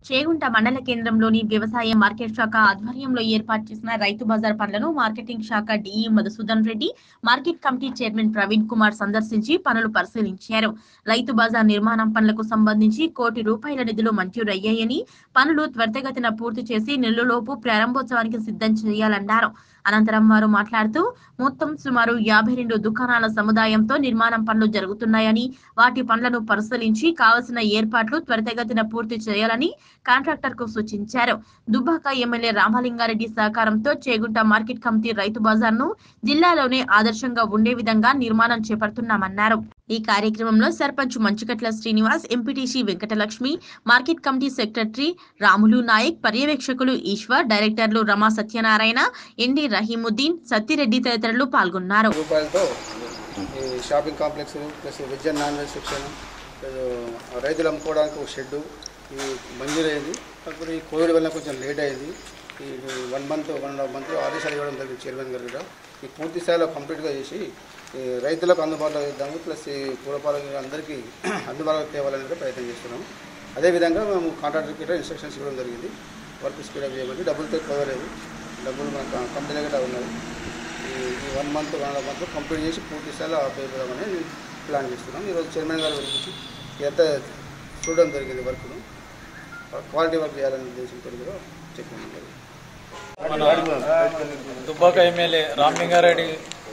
చేగుంట మండల కేంద్రంలోని వ్యవసాయ మార్కెట్ శాఖ ఆధ్వర్యంలో ఏర్పాటు చేసిన రైతు బజార్ పనులను మార్కెటింగ్ శాఖ DE Madhusudan Reddy market committee chairman Praveen Kumar సందర్శించి పనులు పరిశీలించారు రైతు బజార్ నిర్మాణం పనులకు సంబంధించి కోటి రూపాయల నిధులు మంజూరయ్యాయని పనులు త్వరితగతిన పూర్తి చేసి నెలలోపు ప్రారంభోత్సవానికి సిద్ధం చేయాలన్నారు అనంతరం వారు మాట్లాడుతూ మొత్తం సుమారు యాభై రెండు దుకాణాల సముదాయంతో నిర్మాణం పనులు జరుగుతున్నాయని వాటి పనులను పరిశీలించి కావలసిన ఏర్పాట్లు త్వరితగతిన పూర్తి చేయాలని కాంట్రాక్టర్ కు సూచించారు దుబ్బాక ఎమ్మెల్యే రామలింగారెడ్డి సహకారంతో చేగుంట మార్కెట్ కమిటీ రైతు బజార్ ను జిల్లాలోనే ఆదర్శంగా ఉండే విధంగా నిర్మాణం చేపడుతున్నామన్నారు ఈ కార్యక్రమంలో sarpanch Manchukatla Srinivas MPTC Venkatalakshmi market committee secretary Ramulu Nayak పర్యవేక్షకులు ఈశ్వర్ డైరెక్టర్లు రమా సత్యనారాయణ ఎన్డి రహీముద్దీన్ సత్తిరెడ్డి తదితరులు పాల్గొన్నారు రూపాయలతో ఈ shopping complex plus veg and non veg section plus రైతులు అమ్ముకోవడానికి ఒక షెడ్డు ఈ మంజూరు అయింది కాకపోతే ఈ కోవిడ్ వల్ల కొంచెం లేట్ అయింది ఈ one month one and half మంత్లో ఆదేశాలు ఇవ్వడం జరిగింది చైర్మన్ గారు కూడా ఈ పూర్తి స్థాయిలో కంప్లీట్గా చేసి ఈ రైతులకు అందుబాటులో ఇద్దాము ప్లస్ ఈ పూలపాలకు అందరికీ అందుబాటులో తేవాలని కూడా ప్రయత్నం చేస్తున్నాము అదేవిధంగా మేము కాంట్రాక్టర్కి కూడా ఇన్స్ట్రక్షన్స్ ఇవ్వడం జరిగింది వర్క్ స్పీడప్ చేయమని డబ్బులతో కుదరలేదు డబ్బులు మన కం- కంపెనీ దగ్గర ఉన్నాయి ఈ ఈ one month one and month complete చేసి పూర్తి స్థాయిలో ఆపేద్దామని ప్లాన్ చేస్తున్నాం ఈరోజు చైర్మన్ గారు గురించి ఎంత చూడడం జరిగింది వర్క్ను క్వాలిటీ వర్క్ చేయాలనే ఉద్దేశంతో కూడా చెప్పడం జరిగింది దుబ్బాక ఎమ్మెల్యే రామలింగారెడ్డి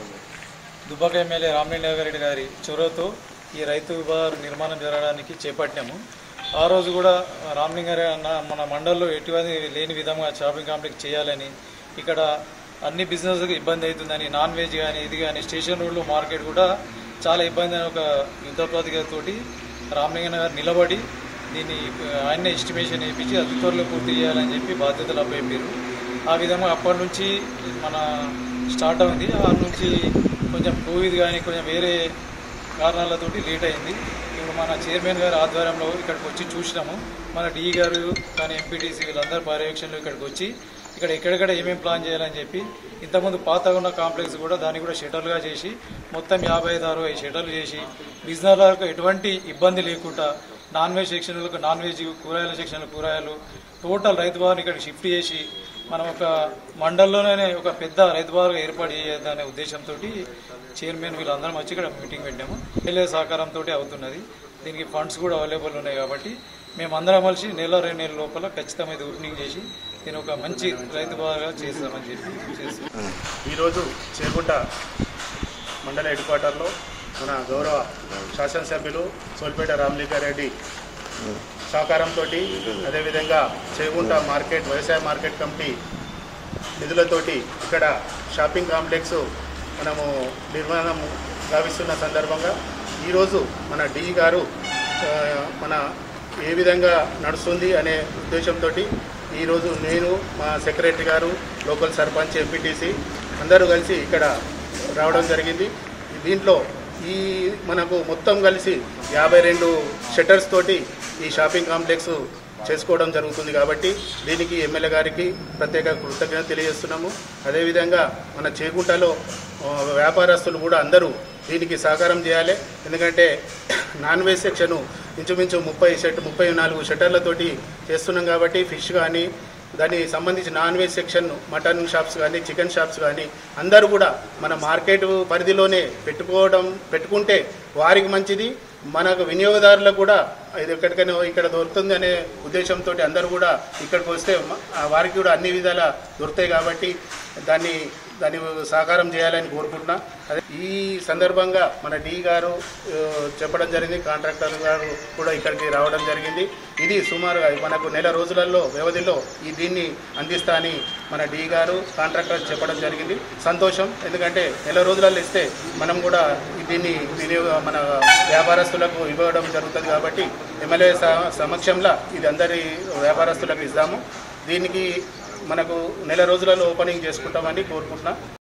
దుబ్బాక ఎమ్మెల్యే రామలింగారెడ్డి గారి చొరవతో ఈ రైతు విభాగ నిర్మాణం జరగడానికి చేపట్టాము ఆ రోజు కూడా రామలింగారెడ్డి అన్న మన మండల్లో ఎటువంటి లేని విధంగా షాపింగ్ కాంప్లెక్స్ చేయాలని ఇక్కడ అన్ని బిజినెస్కి ఇబ్బంది అవుతుందని నాన్ వెజ్ కానీ ఇది కానీ స్టేషన్ రోడ్లు మార్కెట్ కూడా చాలా ఇబ్బంది అని ఒక యుద్ధ తోటి రామలింగన్న గారు నిలబడి దీన్ని ఆయన ఎస్టిమేషన్ వేయించి అతి త్వరలో పూర్తి చేయాలని చెప్పి బాధ్యతలు అప్పయ్యారు ఆ విధంగా అప్పటి నుంచి మన స్టార్ట్ అయింది ఆ నుంచి కొంచెం కోవిడ్ కానీ కొంచెం వేరే కారణాలతోటి లేట్ అయింది ఇప్పుడు మన చైర్మన్ గారి ఆధ్వర్యంలో ఇక్కడికి వచ్చి చూసినాము మన డి గారు కానీ ఎంపీటీసీ వీళ్ళందరి పర్యవేక్షణలో ఇక్కడికి వచ్చి ఇక్కడ ఎక్కడెక్కడ ఏమేమి ప్లాన్ చేయాలని చెప్పి ఇంతకుముందు పాతగా ఉన్న కాంప్లెక్స్ కూడా దాన్ని కూడా షటర్లుగా చేసి మొత్తం యాభై ఐదు అరవై షటర్లు చేసి బిజినెస్లకు ఎటువంటి ఇబ్బంది లేకుండా నాన్ వెజ్ సెక్షన్లకు నాన్ వెజ్ కూరగాయల సెక్షన్లు కూరగాయలు టోటల్ రైతు భవన్ ఇక్కడ షిఫ్ట్ చేసి మనం ఒక మండలంలోనే ఒక పెద్ద రైతు భవన్ ఏర్పాటు చేయాలనే ఉద్దేశంతో చైర్మన్ వీళ్ళందరం వచ్చి ఇక్కడ మీటింగ్ పెట్టాము ఎమ్మెల్యే సహకారంతో అవుతున్నది దీనికి ఫండ్స్ కూడా అవైలబుల్ ఉన్నాయి కాబట్టి మేమందరం కలిసి నెల రెండు నెలల లోపల ఖచ్చితంగా ఇది ఓపెనింగ్ చేసి దీని ఒక మంచి రైతు భవన్గా చేస్తామని చెప్పి చేస్తాం ఈరోజు చేగుంట మండల హెడ్ క్వార్టర్లో మన గౌరవ శాసనసభ్యులు సోల్పేట రామలింగారెడ్డి సహకారంతో అదేవిధంగా చేగుంట మార్కెట్ వ్యవసాయ మార్కెట్ కమిటీ నిధులతోటి ఇక్కడ షాపింగ్ కాంప్లెక్స్ మనము నిర్మాణం గావిస్తున్న సందర్భంగా ఈరోజు మన డి గారు ఆ, మన ఏ విధంగా నడుస్తుంది అనే ఉద్దేశంతో ఈరోజు నేను మా సెక్రటరీ గారు లోకల్ సర్పంచ్ ఎంపీటీసీ అందరూ కలిసి ఇక్కడ రావడం జరిగింది దీంట్లో ఈ మనకు మొత్తం కలిసి యాభై రెండు షట్టర్స్ తోటి ఈ షాపింగ్ కాంప్లెక్స్ చేసుకోవడం జరుగుతుంది కాబట్టి దీనికి ఎమ్మెల్యే గారికి ప్రత్యేక కృతజ్ఞత తెలియజేస్తున్నాము అదేవిధంగా మన చేగుంటలో ఆ, వ్యాపారస్తులు కూడా అందరూ దీనికి సహకారం చేయాలి ఎందుకంటే నాన్ వెజ్ సెక్షను ఇంచుమించు ముప్పై షెట్ ముప్పై నాలుగు షట్టర్లతోటి చేస్తున్నాం కాబట్టి ఫిష్ కానీ దానికి సంబంధించి non veg section mutton shops కానీ చికెన్ షాప్స్ కానీ అందరూ కూడా మన మార్కెట్ పరిధిలోనే పెట్టుకోవడం పెట్టుకుంటే వారికి మంచిది మనకు వినియోగదారులకు కూడా ఇది ఎక్కడికైనా ఇక్కడ దొరుకుతుంది అనే ఉద్దేశంతో అందరూ కూడా ఇక్కడికి వస్తే మ- ఆ వారికి కూడా అన్ని విధాల దొరుకుతాయి కాబట్టి దాన్ని దాన్ని సహకారం చేయాలని కోరుకుంటున్నా అదే ఈ సందర్భంగా మన డి గారు ఆ, చెప్పడం జరిగింది కాంట్రాక్టర్ గారు కూడా ఇక్కడికి రావడం జరిగింది ఇది సుమారుగా మనకు నెల రోజులలో వ్యవధిలో ఈ దీన్ని అందిస్తా అని మన డి గారు కాంట్రాక్టర్ చెప్పడం జరిగింది సంతోషం ఎందుకంటే నెల రోజులలో ఇస్తే మనం కూడా ఈ దీన్ని వినియోగ మన వ్యాపారస్తులకు ఇవ్వడం జరుగుతుంది కాబట్టి ఎమ్మెల్యే స- సమక్షంలో ఇది అందరి వ్యాపారస్తులకు ఇస్తాము దీనికి మనకు నెల రోజులలో ఓపెనింగ్ చేసుకుంటామని కోరుకుంటున్నా